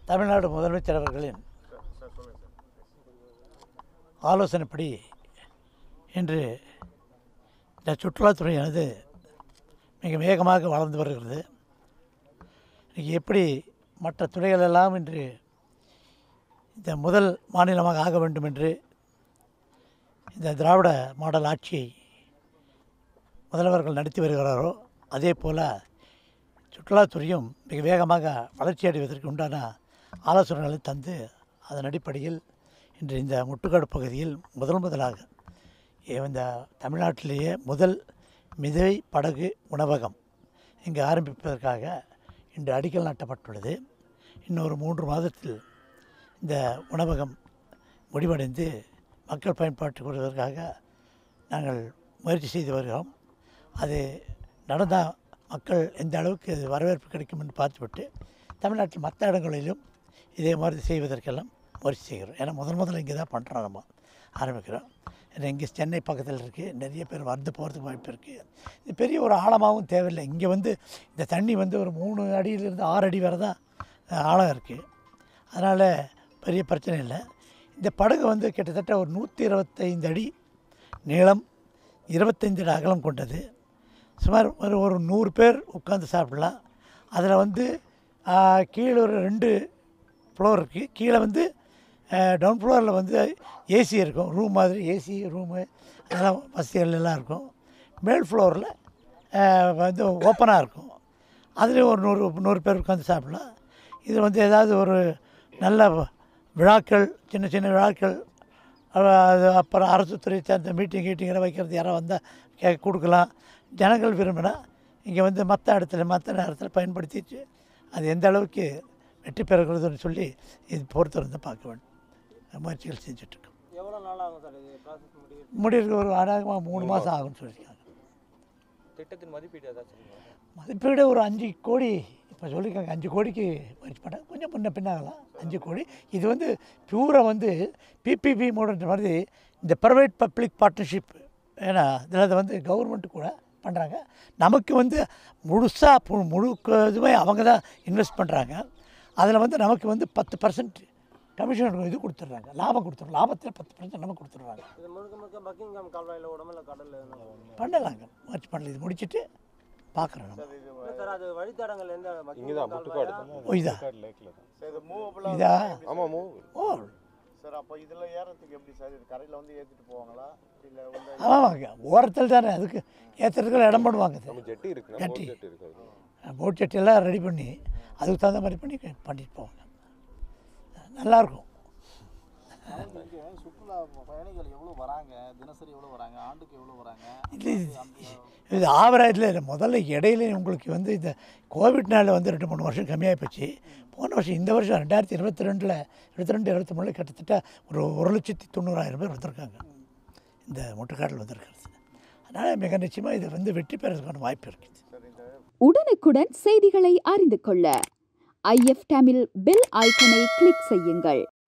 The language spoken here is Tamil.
தமிழ்நாடு முதலமைச்சர் அவர்களின் ஆலோசனைப்படி இன்று இந்த சுற்றுலாத்துறையானது மிக வேகமாக வளர்ந்து வருகிறது இன்னைக்கு எப்படி மற்ற துறைகள் எல்லாம் இன்று இந்த முதல் மாநிலமாக ஆக வேண்டும் என்று இந்த திராவிட மாடல் ஆட்சியை முதல்வர்கள் நடத்தி வருகிறாரோ அதே போல் சுற்றுலாத்துறையும் மிக வேகமாக வளர்ச்சி அடைவதற்கு உண்டான ஆலோசனைகளை தந்து அதன் அடிப்படையில் இன்று இந்த முட்டுக்காடு பகுதியில் முதல் முதலாக இந்த தமிழ்நாட்டிலேயே முதல் மிதவை படகு உணவகம் இங்கு ஆரம்பிப்பதற்காக இன்று அடிக்கல் நாட்டப்பட்டுள்ளது இன்னொரு மூன்று மாதத்தில் இந்த உணவகம் முடிவடைந்து மக்கள் பயன்பாட்டுக்கு வருவதற்காக நாங்கள் முயற்சி செய்து வருகிறோம் அது நடந்தால் மக்கள் எந்த அளவுக்கு அது வரவேற்பு கிடைக்கும் என்று பார்த்துவிட்டு தமிழ்நாட்டில் மற்ற இடங்களிலும் இதே மாதிரி செய்வதற்கெல்லாம் முயற்சி செய்கிறோம் ஏன்னா முதல் முதல்ல இங்கே தான் பண்ணுறோம் நம்ம ஆரம்பிக்கிறோம் ஏன்னா இங்கே சென்னை பக்கத்தில் இருக்குது நிறைய பேர் வந்து போகிறதுக்கு வாய்ப்பு இருக்குது இது பெரிய ஒரு ஆழமாகவும் தேவையில்லை இங்கே வந்து இந்த தண்ணி வந்து ஒரு மூணு அடியிலிருந்து ஆறு அடி வரை தான் அஹ், ஆழம் இருக்குது அதனால் பெரிய பிரச்சனை இல்லை இந்த படகு வந்து கிட்டத்தட்ட ஒரு நூற்றி இருபத்தைந்து அடி நீளம் இருபத்தைந்து அடி அகலம் கொண்டது சுமார் ஒரு ஒரு நூறு பேர் உட்காந்து சாப்பிடலாம் அதில் வந்து ஆ, கீழே ஒரு ரெண்டு ஃப்ளோர் இருக்குது கீழே வந்து டவுன் ஃப்ளோரில் வந்து ஏசி இருக்கும் ரூம் மாதிரி ஏசி ரூமு அதெல்லாம் வசதிகள் எல்லாம் இருக்கும் மேல் ஃப்ளோரில் வந்து ஓப்பனாக இருக்கும் அதுலேயும் ஒரு நூறு நூறு பேர் உட்காந்து சாப்பிடலாம் இது வந்து ஏதாவது ஒரு நல்ல விழாக்கள் சின்ன சின்ன விழாக்கள் அஹ் அது அப்புறம் அரசு துறை சார்ந்த மீட்டிங் கீட்டிங்கில் வைக்கிறது யாரோ வந்தால் கே கொடுக்கலாம் ஜனங்கள் விரும்பினா இங்கே வந்து மற்ற இடத்துல மற்ற நேரத்தில் பயன்படுத்திட்டு அது எந்த அளவுக்கு வெற்றி பெறுகிறதுன்னு சொல்லி இது பொறுத்திருந்து பார்க்க வேண்டும் முயற்சிகள் செஞ்சுட்ருக்கோம் எவ்வளோ நாள் ஆகும் சார் இது ப்ராசஸ் முடிவு முடிவுக்கு ஒரு அநேகமாக மூணு மாதம் ஆகும்னு சொல்லியிருக்காங்க திட்டத்தின் மதிப்பீடு ஏதாச்சும் இருக்கா? மதிப்பீடு ஒரு அஞ்சு கோடி இப்போ சொல்லியிருக்காங்க அஞ்சு கோடிக்கு முயற்சி பண்ணாங்க கொஞ்சம் முன்ன பின்னாகலாம் அஞ்சு கோடி இது வந்து பியூராக வந்து பிபிபி மோடுன்ற மாதிரி இந்த ப்ரைவேட் பப்ளிக் பார்ட்னர்ஷிப் ஏன்னா இதில் வந்து கவர்மெண்ட்டு கூட பண்ணுறாங்க நமக்கு வந்து முழுசாக முழுக்க இதுவே அவங்க தான் இன்வெஸ்ட் பண்ணுறாங்க அதில் வந்து நமக்கு வந்து பத்து பர்சன்ட் கமிஷன் இது கொடுத்துட்றாங்க லாபம் கொடுத்துருவோம் லாபத்தில் பத்து பர்சன்ட் நமக்கு கொடுத்துட்றாங்க இது முழுக்க முழுக்க பக்கிங்காம் கால்வாயில் ஓடாமல் இல்லை கடலில் எதுவும் பண்ணலாங்க முயற்சி பண்ணல இது முடிச்சுட்டு பார்க்குறோம் நம்ம இல்லை சார் அது வழித்தடங்கள் எந்த இங்கே தான் முட்டுக்காடு ஓ, இதா லேக்கில் தான் சார் இது மூவபிளாக இதா ஆமாம் மூ ஓ சார் அப்போ இதில் ஏறத்துக்கு எப்படி சார் இது கரையில் வந்து ஏற்றிட்டு போவாங்களா இல்லை வந்து ஆமாங்க ஓரத்தில் தானே அதுக்கு ஏற்றுறதுக்கு இடம் பண்ணுவாங்க நம்ம ஜெட்டி இருக்கு நம்ம ஜெட்டி. ஒரு ஜெட்டி இருக்கு போட் சட்டியெல்லாம் ரெடி பண்ணி அதுக்கு தகுந்த மாதிரி பண்ணி பண்ணிட்டு போவாங்க நல்லாயிருக்கும் இங்கே சுற்றுலா பயணிகள் எவ்வளோ வராங்க தினசரி எவ்வளோ வராங்க ஆண்டுக்கு எவ்வளோ வராங்க இது இது ஆவரேஜில் இல்லை முதல்ல இடையில உங்களுக்கு வந்து இந்த கோவிட்னால வந்து ரெண்டு மூணு வருஷம் கம்மியாகி போச்சு போன வருஷம் இந்த வருஷம் ரெண்டாயிரத்தி இருபத்தி ரெண்டில் இருபத்தி ரெண்டு இருபத்தி மூணில் கிட்டத்தட்ட ஒரு ஒரு லட்சத்தி தொண்ணூறாயிரம் பேர் வந்திருக்காங்க இந்த முட்டுக்காட்டில் வந்திருக்கிறது அதனால் மிக நிச்சயமாக இது வந்து வெற்றி பெறதுக்கான வாய்ப்பு இருக்குது உடனுக்குடன் செய்திகளை அறிந்து கொள்ள ஐஎஃப் தமிழ் பெல் ஐக்கனை கிளிக் செய்யுங்கள்